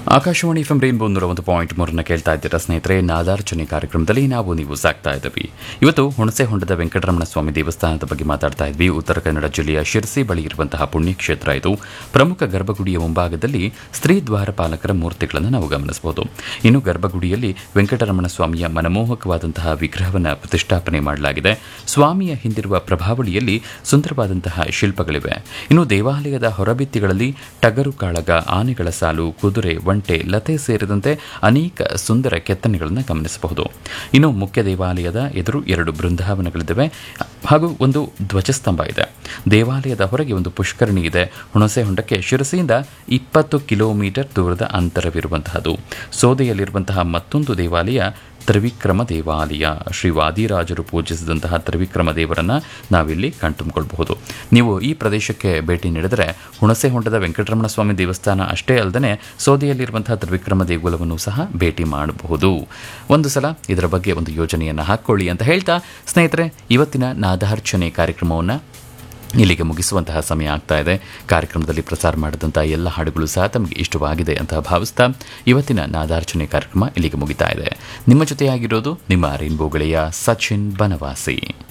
Akashvani F M rainbow ನೂರ ಒಂದು point ಮೂರನ್ನ ಕೇಳ್ತಾ ಇದ್ದೀರಾ ಸ್ನೇಹಿತರೆ ನಾದಾರ್ಚನೆ ಕಾರ್ಯಕ್ರಮದಲ್ಲಿ ನಾವು ನೀವು ಸಾಕ್ತಾ ಇದ್ದೀವಿ ಇವತ್ತು ಹುಣಸೆ ಹೊಂಡದ ವೆಂಕಟರಮಣ ಸ್ವಾಮಿ ದೇವಸ್ಥಾನದ ಬಗ್ಗೆ ಮಾತಾಡ್ತಾ ಇದ್ವಿ ಉತ್ತರ ಕನ್ನಡ ಜಿಲ್ಲೆಯ ಶಿರಸಿ ಬಳಿ ಇರುವಂತಹ ಪುಣ್ಯಕ್ಷೇತ್ರ ಇದು ಪ್ರಮುಖ ಗರ್ಭಗುಡಿಯ ಮುಂಭಾಗದಲ್ಲಿ ಸ್ತ್ರೀ ದ್ವಾರಪಾಲಕರ ಮೂರ್ತಿಗಳನ್ನು ನಾವು ಗಮನಿಸಬಹುದು ಇನ್ನು ಗರ್ಭಗುಡಿಯಲ್ಲಿ ವೆಂಕಟರಮಣ ಸ್ವಾಮಿಯ ಮನಮೋಹಕವಾದಂತಹ ವಿಗ್ರಹವನ್ನು ಪ್ರತಿಷ್ಠಾಪನೆ ಮಾಡಲಾಗಿದೆ ಸ್ವಾಮಿಯ ಹಿಂದಿರುವ ಪ್ರಭಾವಳಿಯಲ್ಲಿ ಸುಂದರವಾದಂತಹ ಶಿಲ್ಪಗಳಿವೆ ಇನ್ನು ದೇವಾಲಯದ ಹೊರಭಿತ್ತಿಗಳಲ್ಲಿ ಟಗರು ಕಾಳಗ ಆನೆಗಳ ಸಾಲು ಕುದುರೆ ಒಂಟೆ ಲತೆ ಸೇರಿದಂತೆ ಅನೇಕ ಸುಂದರ ಕೆತ್ತನೆಗಳನ್ನು ಗಮನಿಸಬಹುದು ಇನ್ನು ಮುಖ್ಯ ದೇವಾಲಯದ ಎದುರು ಎರಡು ಬೃಂದಾವನಗಳಿದ್ದಾವೆ ಹಾಗೂ ಒಂದು ಧ್ವಜಸ್ತಂಭ ಇದೆ ದೇವಾಲಯದ ಹೊರಗೆ ಒಂದು ಪುಷ್ಕರಣಿ ಇದೆ ಹುಣಸೆ ಹೊಂಡಕ್ಕೆ ಶಿರಸಿಯಿಂದ ಇಪ್ಪತ್ತು ಕಿಲೋಮೀಟರ್ ದೂರದ ಅಂತರವಿರುವಂತಹದ್ದು ಸೋದೆಯಲ್ಲಿರುವಂತಹ ಮತ್ತೊಂದು ದೇವಾಲಯ ತ್ರಿವಿಕ್ರಮ ದೇವಾಲಯ ಶ್ರೀ ವಾದಿರಾಜರು ಪೂಜಿಸಿದಂತಹ ತ್ರಿವಿಕ್ರಮ ದೇವರನ್ನ ನಾವಿಲ್ಲಿ ಕಣ್ತುಂಬಿಕೊಳ್ಬಹುದು ನೀವು ಈ ಪ್ರದೇಶಕ್ಕೆ ಭೇಟಿ ನೀಡಿದರೆ ಹುಣಸೆ ಹೊಂಡದ ವೆಂಕಟರಮಣ ಸ್ವಾಮಿ ದೇವಸ್ಥಾನ ಅಷ್ಟೇ ಅಲ್ಲದೆ ಸೋದೆಯಲ್ಲಿರುವಂತಹ ತ್ರಿವಿಕ್ರಮ ದೇಗುಲವನ್ನು ಸಹ ಭೇಟಿ ಮಾಡಬಹುದು ಒಂದು ಸಲ ಇದರ ಬಗ್ಗೆ ಒಂದು ಯೋಜನೆಯನ್ನು ಹಾಕ್ಕೊಳ್ಳಿ ಅಂತ ಹೇಳ್ತಾ ಸ್ನೇಹಿತರೆ ಇವತ್ತಿನ ನಾದಾರ್ಚನೆ ಕಾರ್ಯಕ್ರಮವನ್ನು ಇಲ್ಲಿಗೆ ಮುಗಿಸುವಂತಹ ಸಮಯ ಆಗ್ತಾ ಇದೆ ಕಾರ್ಯಕ್ರಮದಲ್ಲಿ ಪ್ರಸಾರ ಮಾಡಿದಂತಹ ಎಲ್ಲ ಹಾಡುಗಳು ಸಹ ತಮಗೆ ಇಷ್ಟವಾಗಿದೆ ಅಂತ ಭಾವಿಸ್ತಾ ಇವತ್ತಿನ ನಾದಾರ್ಚನೆ ಕಾರ್ಯಕ್ರಮ ಇಲ್ಲಿಗೆ ಮುಗಿತಾ ಇದೆ ನಿಮ್ಮ ಜೊತೆಯಾಗಿರೋದು ನಿಮ್ಮ ರೈನ್ಬೋ ಗೆಳೆಯ ಸಚಿನ್ ಬನವಾಸಿ